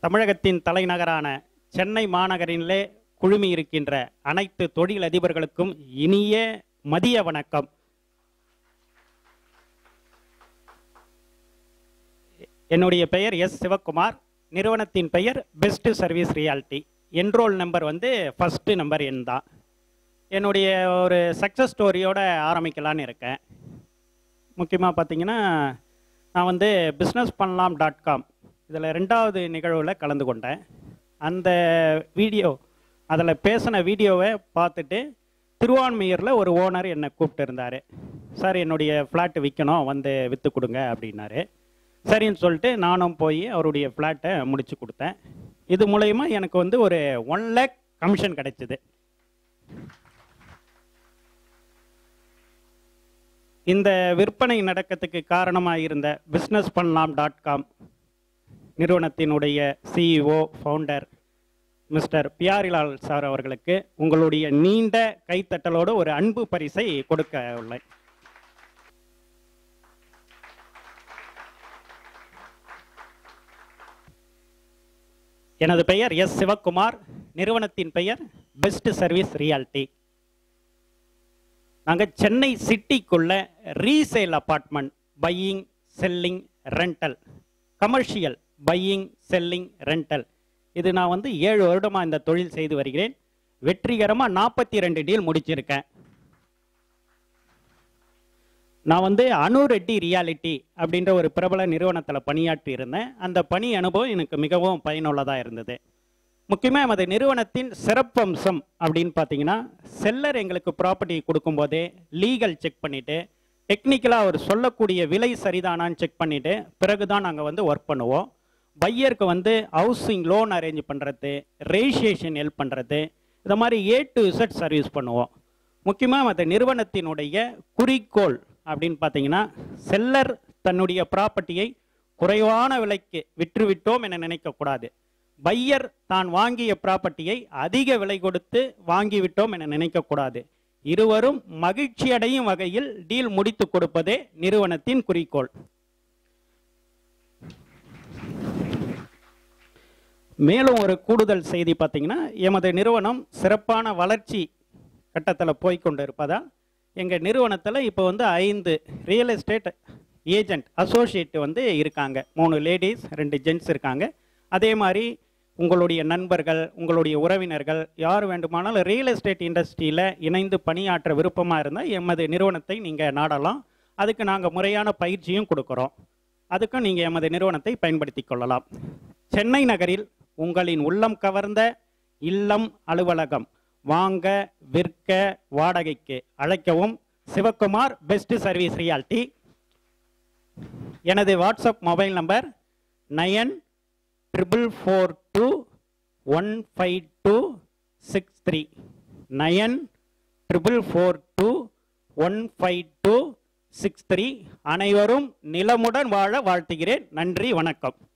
தமிழகத்தின் தலைநகரான சென்னை மாநகரிலே குழுமி இருக்கின்ற அனைத்து தொழிலதிபர்களுக்கும் இனிய மதிய வணக்கம் என்னுடைய பெயர் எஸ் சிவக்குமார் நிறுவனத்தின் பெயர் best service reality enrol number வந்து ஃபஸ்ட்டு நம்பர் எண் தான் என்னுடைய ஒரு சக்ஸஸ் ஸ்டோரியோட ஆரம்பிக்கலான்னு இருக்கேன் முக்கியமாக பார்த்தீங்கன்னா நான் வந்து பிஸ்னஸ் பண்ணலாம் டாட் காம் இதில் ரெண்டாவது நிகழ்வில் கலந்து கொண்டேன் அந்த வீடியோ அதில் பேசின வீடியோவை பார்த்துட்டு திருவான்மையூரில் ஒரு ஓனர் என்னை கூப்பிட்டு இருந்தார் சார் என்னுடைய ஃப்ளாட் விற்கணும் வந்து விற்று கொடுங்க அப்படின்னாரு சரின்னு சொல்லிட்டு நானும் போய் அவருடைய ஃப்ளாட்டை முடிச்சு கொடுத்தேன் இது மூலயமா எனக்கு வந்து ஒரு ஒன் லேக் கமிஷன் கிடைச்சிது இந்த விற்பனை நடக்கிறதுக்கு காரணமாக இருந்த பிஸ்னஸ் பண்ணலாம் டாட் காம் நிறுவனத்தினுடைய CEO founder mister Pyarilal sir அவர்களுக்கு உங்களுடைய நீண்ட கைத்தட்டலோடு ஒரு அன்பு பரிசை கொடுக்க உள்ளேன் எனது பெயர் எஸ் சிவக்குமார் நிறுவனத்தின் பெயர் பெஸ்ட் சர்வீஸ் ரியாலிட்டி நாங்கள் சென்னை சிட்டிக்குள்ள resale apartment buying selling rental commercial buying selling rental இது நான் வந்து ஏழு வருடமாக இந்த தொழில் செய்து வருகிறேன் வெற்றிகரமாக நாற்பத்தி ரெண்டு டீல் முடிச்சிருக்கேன் நான் வந்து அனு ரெட்டி ரியாலிட்டி அப்படின்ற ஒரு பிரபல நிறுவனத்தில் பணியாற்றி இருந்தேன் அந்த பணி அனுபவம் எனக்கு மிகவும் பயனுள்ளதாக இருந்தது முக்கியமாக எமது நிறுவனத்தின் சிறப்பம்சம் அப்படின்னு பார்த்தீங்கன்னா செல்லர் எங்களுக்கு ப்ராப்பர்ட்டி கொடுக்கும்போதே லீகல் செக் பண்ணிவிட்டு டெக்னிக்கலாக அவர் சொல்லக்கூடிய விலை சரிதானான்னு செக் பண்ணிவிட்டு பிறகு தான் நாங்கள் வந்து ஒர்க் பண்ணுவோம் பையருக்கு வந்து ஹவுசிங் லோன் அரேஞ்ச் பண்ணுறது ரெஜிஸ்ட்ரேஷன் ஹெல்ப் பண்ணுறது இந்த மாதிரி ஏ டு இசட் சர்வீஸ் பண்ணுவோம் முக்கியமாக அந்த நிறுவனத்தினுடைய குறிக்கோள் அப்படின்னு பார்த்தீங்கன்னா செல்லர் தன்னுடைய ப்ராப்பர்ட்டியை குறைவான விலைக்கு விற்றுவிட்டோம் என நினைக்கக்கூடாது பையர் தான் வாங்கிய ப்ராப்பர்ட்டியை அதிக விலை கொடுத்து வாங்கிவிட்டோம் என நினைக்கக்கூடாது இருவரும் மகிழ்ச்சி அடையும் வகையில் டீல் முடித்து கொடுப்பதே நிறுவனத்தின் குறிக்கோள் மேலும் ஒரு கூடுதல் செய்தி பார்த்தீங்கன்னா எமது நிறுவனம் சிறப்பான வளர்ச்சி கட்டத்தில் போய்கொண்டு இருப்பதால் எங்கள் நிறுவனத்தில் இப்போ வந்து ஐந்து ரியல் எஸ்டேட் ஏஜென்ட் அசோசியேட் வந்து இருக்காங்க மூணு லேடிஸ் ரெண்டு ஜென்ட்ஸ் இருக்காங்க அதே மாதிரி உங்களுடைய நண்பர்கள் உங்களுடைய உறவினர்கள் யார் வேண்டுமானாலும் ரியல் எஸ்டேட் இண்டஸ்ட்ரியில் இணைந்து பணியாற்ற விருப்பமாக இருந்தால் எமது நிறுவனத்தை நீங்கள் நாடலாம் அதுக்கு நாங்கள் முறையான பயிற்சியும் கொடுக்குறோம் அதுக்கும் நீங்கள் எமது நிறுவனத்தை பயன்படுத்தி கொள்ளலாம் சென்னை நகரில் உங்களின் உள்ளம் கவர்ந்த இல்லம் அலுவலகம் வாங்க விற்க வாடகைக்கு அழைக்கவும் சிவக்குமார் பெஸ்ட் சர்வீஸ் ரியாலிட்டி எனது WhatsApp mobile number nine triple four two one five two six three nine triple four two one five two six three அனைவரும் நிலமுடன் வாழ வாழ்த்துகிறேன் நன்றி வணக்கம்